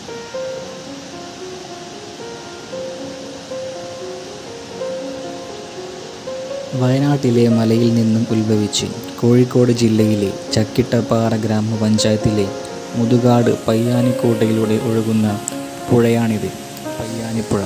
വയനാട്ടിലെ മലയിൽ നിന്നും ഉത്ഭവിച്ച് കോഴിക്കോട് ജില്ലയിലെ ചക്കിട്ടപ്പാറ ഗ്രാമപഞ്ചായത്തിലെ മുതുകാട് പയ്യാനിക്കോട്ടയിലൂടെ ഒഴുകുന്ന പുഴയാണിത് പയ്യാനിപ്പുഴ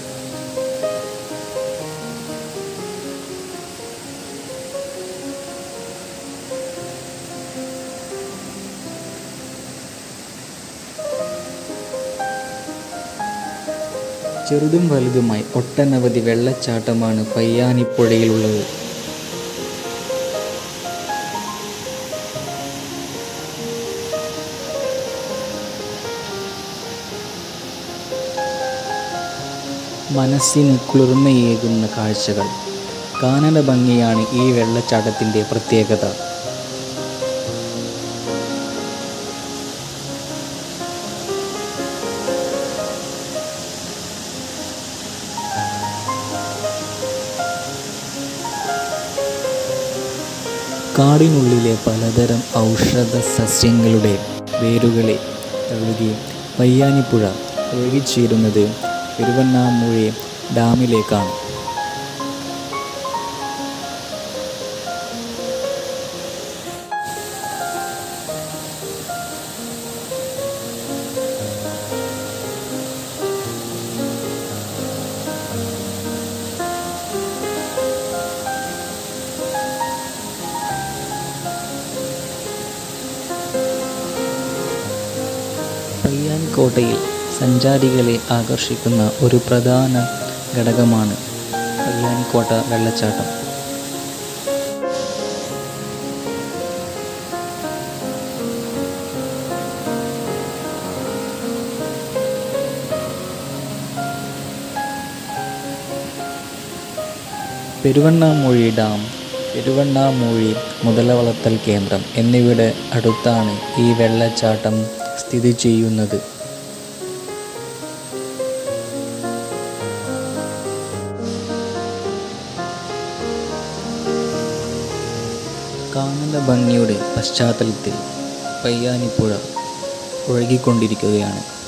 ചെറുതും വലുതുമായി ഒട്ടനവധി വെള്ളച്ചാട്ടമാണ് പയ്യാനിപ്പുഴയിലുള്ളത് മനസ്സിന് കുളിർമയേകുന്ന കാഴ്ചകൾ കാനന ഭംഗിയാണ് ഈ വെള്ളച്ചാട്ടത്തിൻ്റെ പ്രത്യേകത കാടിനുള്ളിലെ പലതരം ഔഷധ സസ്യങ്ങളുടെ വേരുകളെ തഴുകി പയ്യാനിപ്പുഴ ഒഴുകിച്ചേരുന്നത് പെരുവണ്ണാമൂഴി ഡാമിലേക്കാണ് പയ്യാനിക്കോട്ടയിൽ സഞ്ചാരികളെ ആകർഷിക്കുന്ന ഒരു പ്രധാന ഘടകമാണ് പയ്യാനിക്കോട്ട വെള്ളച്ചാട്ടം പെരുവണ്ണാമൂഴി ഡാം പെരുവണ്ണാമൂഴി മുതലവളർത്തൽ കേന്ദ്രം എന്നിവയുടെ അടുത്താണ് ഈ വെള്ളച്ചാട്ടം സ്ഥിതി ചെയ്യുന്നത് കാനന ഭംഗിയുടെ പശ്ചാത്തലത്തിൽ പയ്യാനിപ്പുഴ ഒഴുകിക്കൊണ്ടിരിക്കുകയാണ്